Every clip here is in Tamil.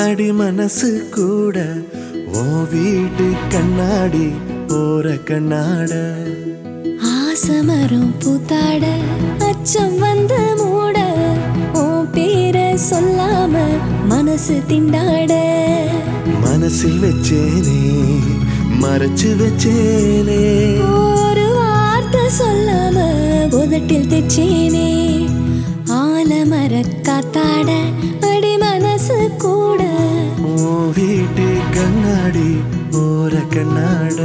அடி மனசு கூட ஓ வீட்டு கண்ணாடி ஓர கண்ணாட ஆசமரம் பூத்தாட அச்சம் வந்து மூட உன் பேரை சொல்லாம மனசு திண்டாட மனசில் வச்சேனே மறைச்சு வச்சேனே ஒரு வார்த்தை சொல்லாம உதட்டில் தெச்சேனே ஆலமர காத்தாட அடி மனசு கூட ஓ வீட்டு கண்ணாடி ஓர கண்ணாட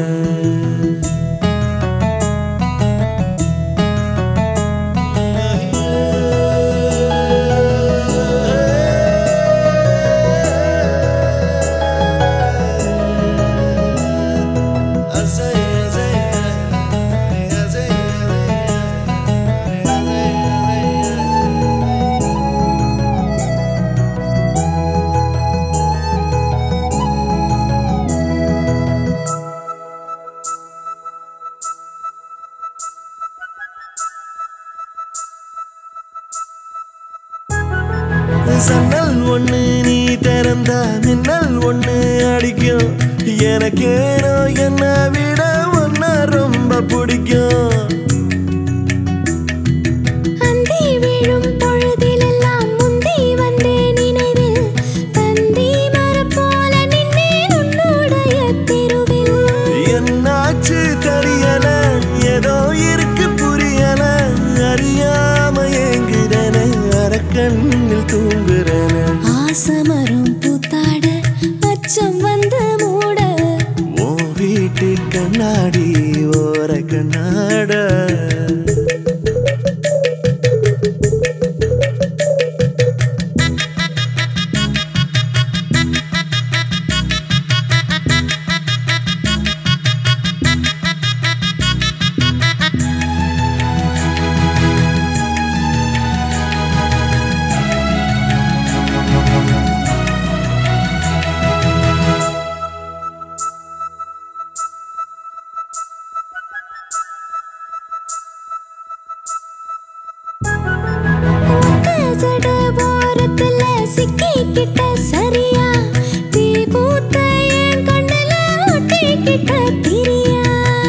சன்னல் ஒண்ணு நீ திறந்தா மின்னல் ஒண்ணு அடிக்கும் எனக்கேனோ என்ன விட ஒன்ன ரொம்ப பிடிக்கும் அந்தி விழும் பொழுதிலெல்லாம் முந்தி வந்தே நினைவில் தந்தி மரம் போல நின்னேன் உன்னுடைய தெருவில் என்னாச்சு தெரியல ஏதோ இருக்கு புரியல அறியாம ஏங்குறன அரக்கண்ணில் தூங்குறன ஆசமரம் பூத்தாட அச்சம் வந்து மூட ஓ வீட்டு கண்ணாடி ஓர கண்ணாட உக்க ஜட ஓரத்துல சிக்கிக்கிட்ட சரியா தீ பூத்த என் கண்ணுல ஒட்டிக்கிட்ட திரியா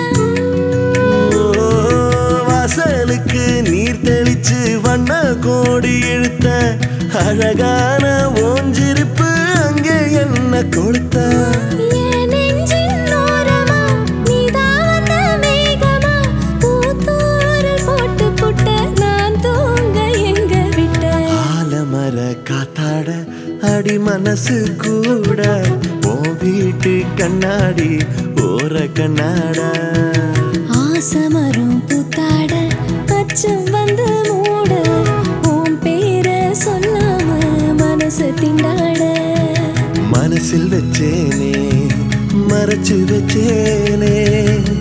ஓ, வாசலுக்கு நீர் தெளிச்சு வண்ண கோடி இழுத்த அழகான ஓஞ்சிருப்பு அங்கே என்ன கொடுத்த என் நெஞ்சின் ஓரமா நீதான் வந்த மேகமா பூத்தூரல் போட்டு புட்ட நான் தூங்க எங்க விட்ட ஆலமர காத்தாட அடி மனசு கூட ஓ வீட்டு கண்ணாடி ஓர கண்ணாடா ஆசமரம் பூத்தாட அச்சம் வந்து மூட உன் பேரை சொல்லாம மனசு திண்டாட மனசில் வச்சேனே மறைச்சு வச்சேனே